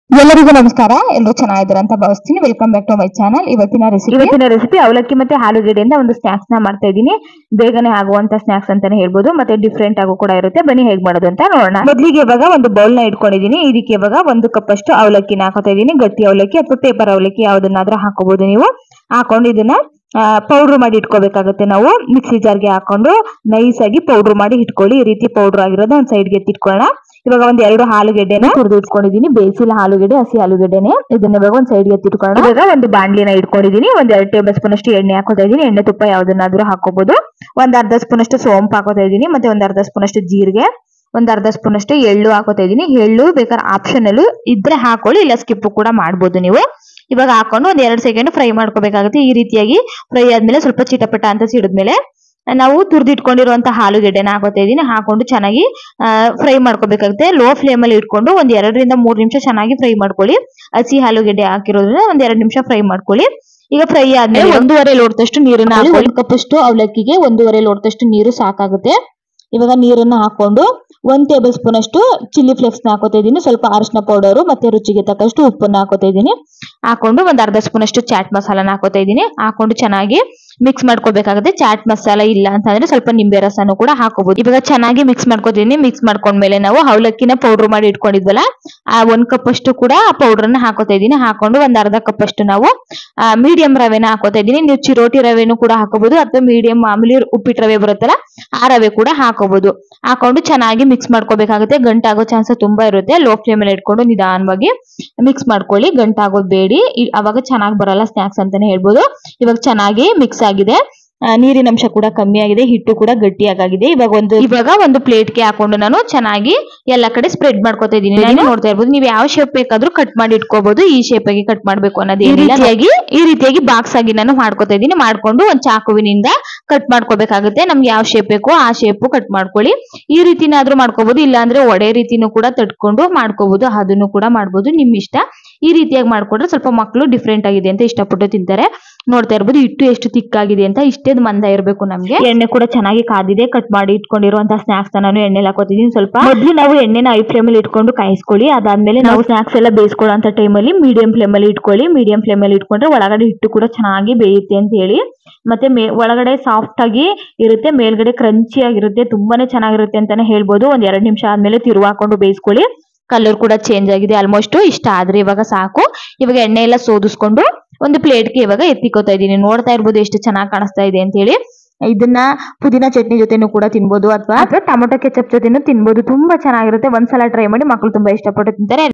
ಎಲ್ಲರಿಗೂ ನಮಸ್ಕಾರ ಎಲ್ಲರೂ ಚೆನ್ನಾಗಿದ್ದೀರಾ ಅಂತ ಭಾವಿಸ್ತೀನಿ welcome back to my channel ಇವತ್ತಿನ ರೆಸಿಪಿ ಇವತ್ತಿನ ರೆಸಿಪಿ ಅವಲಕ್ಕಿ ಮತ್ತೆ ಆಲೂಗೆಡ್ಡೆಯಿಂದ ಒಂದು ಸ್ನಾಕ್ಸ್ ನ ಮಾಡ್ತಾ ಇದ್ದೀನಿ ಬೇಗನೆ ಆಗುವಂತ ಸ್ನಾಕ್ಸ್ ಅಂತಾನೆ ಹೇಳ್ಬೋದು ಮತ್ತೆ ಡಿಫ್ರೆಂಟ್ ಆಗು ಕೂಡ ಇರುತ್ತೆ ಬನ್ನಿ ಹೇಗ್ ಮಾಡೋದು ಅಂತ ನೋಡೋಣ ಮೊದಲಿಗೆ ಇವಾಗ ಒಂದು ಬೌಲ್ ನ ಇಟ್ಕೊಂಡಿದ್ದೀನಿ ಇದಕ್ಕೆ ಇವಾಗ ಒಂದು ಕಪ್ ಅಷ್ಟು ಅವಲಕ್ಕಿನ ಹಾಕೋತಾ ಇದ್ದೀನಿ ಗಟ್ಟಿ ಅವಲಕ್ಕಿ ಅಥವಾ ಪೇಪರ್ ಅವಲಕ್ಕಿ ಯಾವ್ದನ್ನಾದ್ರೂ ಹಾಕೋಬಹುದು ನೀವು ಹಾಕೊಂಡು ಇದನ್ನ ಪೌಡರ್ ಮಾಡಿ ಇಟ್ಕೋಬೇಕಾಗುತ್ತೆ ನಾವು ಮಿಕ್ಸಿ ಜಾರ್ಗೆ ಹಾಕೊಂಡು ನೈಸ್ ಆಗಿ ಪೌಡರ್ ಮಾಡಿ ಇಟ್ಕೊಳ್ಳಿ ಈ ರೀತಿ ಪೌಡರ್ ಆಗಿರೋದು ಒಂದ್ ಸೈಡ್ಗೆ ಎತ್ತಿಟ್ಕೊಳ್ಳೋಣ ಇವಾಗ ಒಂದ್ ಎರಡು ಆಲೂಗೆಡ್ಡೆನ ತುರಿದು ಇಟ್ಕೊಂಡಿದ್ದೀನಿ ಬೇಯಿಸಿಲ್ಲ ಆಲೂಗೆಡ್ಡೆ ಹಸಿ ಆಲೂಗೆಡ್ಡೆನೆ ಇದನ್ನ ಇವಾಗ ಒಂದ್ ಸೈಡ್ಗೆ ಎತ್ತಿಟ್ಕೊಳ್ಳೋಣ ಇವಾಗ ಒಂದು ಬಾಂಡ್ಲಿನ ಇಟ್ಕೊಂಡಿದ್ದೀನಿ ಒಂದ್ ಎರಡು ಟೇಬಲ್ ಸ್ಪೂನ್ ಅಷ್ಟು ಎಣ್ಣೆ ಹಾಕೋತಾ ಇದ್ದೀನಿ ಎಣ್ಣೆ ತುಪ್ಪ ಯಾವ್ದನ್ನಾದ್ರೂ ಹಾಕೋಬಹುದು ಒಂದ್ ಅರ್ಧ ಸ್ಪೂನ್ ಅಷ್ಟು ಸೋಂಪು ಹಾಕೋತಾ ಇದ್ದೀನಿ ಮತ್ತೆ ಒಂದ್ ಅರ್ಧ ಸ್ಪೂನ್ ಅಷ್ಟು ಜೀರಿಗೆ ಒಂದ್ ಅರ್ಧ ಸ್ಪೂನ್ ಅಷ್ಟು ಎಳ್ಳು ಹಾಕೋತಾ ಇದ್ದೀನಿ ಎಳ್ಳು ಬೇಕಾದ್ರೆ ಆಪ್ಷನಲ್ ಇದ್ರೆ ಹಾಕೊಳ್ಳಿ ಇಲ್ಲ ಸ್ಕಿಪ್ ಕೂಡ ಮಾಡ್ಬೋದು ನೀವು ಇವಾಗ ಹಾಕೊಂಡು ಒಂದ್ ಎರಡ್ ಸೆಕೆಂಡ್ ಫ್ರೈ ಮಾಡ್ಕೋಬೇಕಾಗುತ್ತೆ ಈ ರೀತಿಯಾಗಿ ಫ್ರೈ ಆದ್ಮೇಲೆ ಸ್ವಲ್ಪ ಚಿಟಪಟ ಅಂತ ಸಿಡಿದ್ಮೇಲೆ ನಾವು ತುರ್ದಿಟ್ಕೊಂಡಿರುವಂತಹ ಆಲೂಗೆಡ್ಡೆನ ಹಾಕೋತಾ ಇದೀನಿ ಹಾಕೊಂಡು ಚೆನ್ನಾಗಿ ಫ್ರೈ ಮಾಡ್ಕೋಬೇಕಾಗುತ್ತೆ ಲೋ ಫ್ಲೇಮ್ ಅಲ್ಲಿ ಇಟ್ಕೊಂಡು ಒಂದ್ ಎರಡರಿಂದ ಮೂರ್ ನಿಮಿಷ ಚೆನ್ನಾಗಿ ಫ್ರೈ ಮಾಡ್ಕೊಳ್ಳಿ ಹಸಿ ಆಲೂಗೆಡ್ಡೆ ಹಾಕಿರೋದ್ರಿಂದ ಒಂದ್ ಎರಡ್ ನಿಮಿಷ ಫ್ರೈ ಮಾಡ್ಕೊಳ್ಳಿ ಈಗ ಫ್ರೈ ಆದ್ಮೇಲೆ ಒಂದೂವರೆ ಲೋಟದಷ್ಟು ನೀರನ್ನ ಹಾಕೊಳ್ಳಿ ಒಂದು ಕಪ್ ಅಷ್ಟು ಅವಲಕ್ಕಿಗೆ ಒಂದೂವರೆ ಲೋಟದಷ್ಟು ನೀರು ಸಾಕಾಗುತ್ತೆ ಇವಾಗ ನೀರನ್ನ ಹಾಕೊಂಡು ಒಂದ್ ಟೇಬಲ್ ಸ್ಪೂನ್ ಅಷ್ಟು ಚಿಲ್ಲಿ ಫ್ಲೇಕ್ಸ್ ನ ಹಾಕೋತಾ ಇದೀನಿ ಸ್ವಲ್ಪ ಅರಿಶಿನ ಪೌಡರ್ ಮತ್ತೆ ರುಚಿಗೆ ತಕ್ಕಷ್ಟು ಉಪ್ಪನ್ನ ಹಾಕೋತಾ ಇದೀನಿ ಹಾಕೊಂಡು ಒಂದ್ ಅರ್ಧ ಸ್ಪೂನ್ ಅಷ್ಟು ಚಾಟ್ ಮಸಾಲಾನ ಹಾಕೋತಾ ಇದೀನಿ ಹಾಕೊಂಡು ಚೆನ್ನಾಗಿ ಮಿಕ್ಸ್ ಮಾಡ್ಕೋಬೇಕಾಗುತ್ತೆ ಚಾಟ್ ಮಸಾಲ ಇಲ್ಲ ಅಂತಂದ್ರೆ ಸ್ವಲ್ಪ ನಿಂಬೆ ರಸನೂ ಕೂಡ ಹಾಕೋಬಹುದು ಇವಾಗ ಚೆನ್ನಾಗಿ ಮಿಕ್ಸ್ ಮಾಡ್ಕೋತೀನಿ ಮಿಕ್ಸ್ ಮಾಡ್ಕೊಂಡ್ಮೇಲೆ ನಾವು ಅವಲಕ್ಕಿನ ಪೌಡರ್ ಮಾಡಿ ಇಟ್ಕೊಂಡಿದ್ವಲ್ಲ ಆ ಒಂದ್ ಕಪ್ ಅಷ್ಟು ಕೂಡ ಆ ಪೌಡರ್ ನ ಹಾಕೋತಾ ಇದೀನಿ ಹಾಕೊಂಡು ಒಂದ್ ಅರ್ಧ ಕಪ್ ಅಷ್ಟು ನಾವು ಮೀಡಿಯಂ ರವೆನ ಹಾಕೋತಾ ಇದೀನಿ ನೀವು ಚಿರೋಟಿ ರವೆನೂ ಕೂಡ ಹಾಕೋಬಹುದು ಅಥವಾ ಮೀಡಿಯಂ ಮಾಮೂಲಿ ಉಪ್ಪಿಟ್ಟು ರವೆ ಬರುತ್ತಲ್ಲ ಆ ರವೆ ಕೂಡ ಹಾಕೋಬಹುದು ಹಾಕೊಂಡು ಚೆನ್ನಾಗಿ ಮಿಕ್ಸ್ ಮಾಡ್ಕೋಬೇಕಾಗುತ್ತೆ ಗಂಟಾಗೋ ಚಾನ್ಸ್ ತುಂಬಾ ಇರುತ್ತೆ ಲೋ ಫ್ಲೇಮ್ ಅಲ್ಲಿ ಇಟ್ಕೊಂಡು ನಿಧಾನವಾಗಿ ಮಿಕ್ಸ್ ಮಾಡ್ಕೊಳ್ಳಿ ಗಂಟಾಗೋದು ಬೇಡಿ ಇ- ಅವಾಗ ಚೆನ್ನಾಗಿ ಬರಲ್ಲ ಸ್ನಾಕ್ಸ್ ಅಂತಾನೆ ಹೇಳ್ಬೋದು ಇವಾಗ ಚೆನ್ನಾಗಿ ಮಿಕ್ಸ್ ಆಗಿದೆ ಆ, ನೀರಿನ ಅಂಶ ಕೂಡ ಕಮ್ಮಿ ಆಗಿದೆ ಹಿಟ್ಟು ಕೂಡ ಗಟ್ಟಿಯಾಗಿದೆ ಇವಾಗ ಒಂದು ಇವಾಗ ಒಂದು ಪ್ಲೇಟ್ಗೆ ಹಾಕೊಂಡು ನಾನು ಚೆನ್ನಾಗಿ ಎಲ್ಲ ಕಡೆ ಸ್ಪ್ರೆಡ್ ಮಾಡ್ಕೊತಾ ಇದ್ದೀನಿ ನಾನು ನೋಡ್ತಾ ಇರ್ಬೋದು ನೀವು ಯಾವ ಶೇಪ್ ಬೇಕಾದ್ರೂ ಕಟ್ ಮಾಡಿ ಇಟ್ಕೋಬಹುದು ಈ ಶೇಪ್ ಆಗಿ ಕಟ್ ಮಾಡ್ಬೇಕು ಅನ್ನೋದು ಈ ರೀತಿಯಾಗಿ ಈ ರೀತಿಯಾಗಿ ಬಾಕ್ಸ್ ಆಗಿ ನಾನು ಮಾಡ್ಕೊತಾ ಇದ್ದೀನಿ ಮಾಡ್ಕೊಂಡು ಒಂದು ಚಾಕುವಿನಿಂದ ಕಟ್ ಮಾಡ್ಕೋಬೇಕಾಗುತ್ತೆ ನಮ್ಗೆ ಯಾವ ಶೇಪ್ ಬೇಕೋ ಆ ಶೇಪ್ ಕಟ್ ಮಾಡ್ಕೊಳ್ಳಿ ಈ ರೀತಿನಾದ್ರೂ ಮಾಡ್ಕೋಬಹುದು ಇಲ್ಲ ಅಂದ್ರೆ ಒಡೆ ರೀತಿನೂ ಕೂಡ ತಟ್ಕೊಂಡು ಮಾಡ್ಕೋಬಹುದು ಅದನ್ನು ಕೂಡ ಮಾಡ್ಬೋದು ನಿಮ್ ಇಷ್ಟ ಈ ರೀತಿಯಾಗಿ ಮಾಡ್ಕೊಂಡ್ರೆ ಸ್ವಲ್ಪ ಮಕ್ಕಳು ಡಿಫ್ರೆಂಟ್ ಆಗಿದೆ ಅಂತ ಇಷ್ಟಪಟ್ಟು ತಿಂತಾರೆ ನೋಡ್ತಾ ಇರ್ಬೋದು ಹಿಟ್ಟು ಎಷ್ಟು ತಿಕ್ಕಾಗಿದೆ ಅಂತ ಇಷ್ಟೇ ಮಂದ ಇರಬೇಕು ನಮ್ಗೆ ಎಣ್ಣೆ ಕೂಡ ಚೆನ್ನಾಗಿ ಕಾದಿದೆ ಕಟ್ ಮಾಡಿ ಇಟ್ಕೊಂಡಿರುವಂತಹ ಸ್ನಾಕ್ಸ್ ನಾನು ಎಣ್ಣೆಲಿ ಹಾಕೋತಿದ್ದೀನಿ ಸ್ವಲ್ಪ ಮೊದಲು ನಾವು ಎಣ್ಣೆನ ಐ ಫ್ಲೇಮ್ ಅಲ್ಲಿ ಇಟ್ಕೊಂಡು ಕಾಯಿಸ್ಕೊಳ್ಳಿ ಅದಾದ್ಮೇಲೆ ನಾವು ಸ್ನಾಕ್ಸ್ ಎಲ್ಲ ಬೇಯಿಸ್ಕೊಳ್ಳೋ ಟೈಮ್ ಅಲ್ಲಿ ಮೀಡಿಯಂ ಫ್ಲೇಮ್ ಅಲ್ಲಿ ಇಟ್ಕೊಳ್ಳಿ ಮೀಡಿಯಂ ಫ್ಲೇಮ್ ಅಲ್ಲಿ ಇಟ್ಕೊಂಡ್ರೆ ಒಳಗಡೆ ಹಿಟ್ಟು ಕೂಡ ಚೆನ್ನಾಗಿ ಬೇಯುತ್ತೆ ಅಂತ ಹೇಳಿ ಮತ್ತೆ ಮೇ ಒಳಗಡೆ ಸಾಫ್ಟ್ ಆಗಿ ಇರುತ್ತೆ ಮೇಲ್ಗಡೆ ಕ್ರಂಚಿ ಆಗಿರುತ್ತೆ ತುಂಬಾನೇ ಚೆನ್ನಾಗಿರುತ್ತೆ ಅಂತಾನೆ ಹೇಳ್ಬೋದು ಒಂದ್ ಎರಡ್ ನಿಮಿಷ ಆದ್ಮೇಲೆ ತಿರುವು ಹಾಕೊಂಡು ಬೇಯಿಸ್ಕೊಳ್ಳಿ ಕಲರ್ ಕೂಡ ಚೇಂಜ್ ಆಗಿದೆ ಆಲ್ಮೋಸ್ಟ್ ಇಷ್ಟ ಆದ್ರೆ ಇವಾಗ ಸಾಕು ಇವಾಗ ಎಣ್ಣೆ ಎಲ್ಲ ಸೋದಿಸ್ಕೊಂಡು ಒಂದು ಪ್ಲೇಟ್ಗೆ ಇವಾಗ ಎತ್ತಿಕೋತಾ ಇದ್ದೀನಿ ನೋಡ್ತಾ ಇರ್ಬೋದು ಎಷ್ಟು ಚೆನ್ನಾಗಿ ಕಾಣಿಸ್ತಾ ಇದೆ ಅಂತ ಹೇಳಿ ಇದನ್ನ ಪುದೀನ ಚಟ್ನಿ ಜೊತೆನೂ ಕೂಡ ತಿನ್ಬೋದು ಅಥವಾ ಟೊಮೊಟೊ ಕೆಚಪ್ ಜೊತೆನೂ ತಿನ್ಬೋದು ತುಂಬಾ ಚೆನ್ನಾಗಿರುತ್ತೆ ಒಂದ್ಸಲ ಟ್ರೈ ಮಾಡಿ ಮಕ್ಕಳು ತುಂಬಾ ಇಷ್ಟಪಟ್ಟು ತಿಂತಾರೆ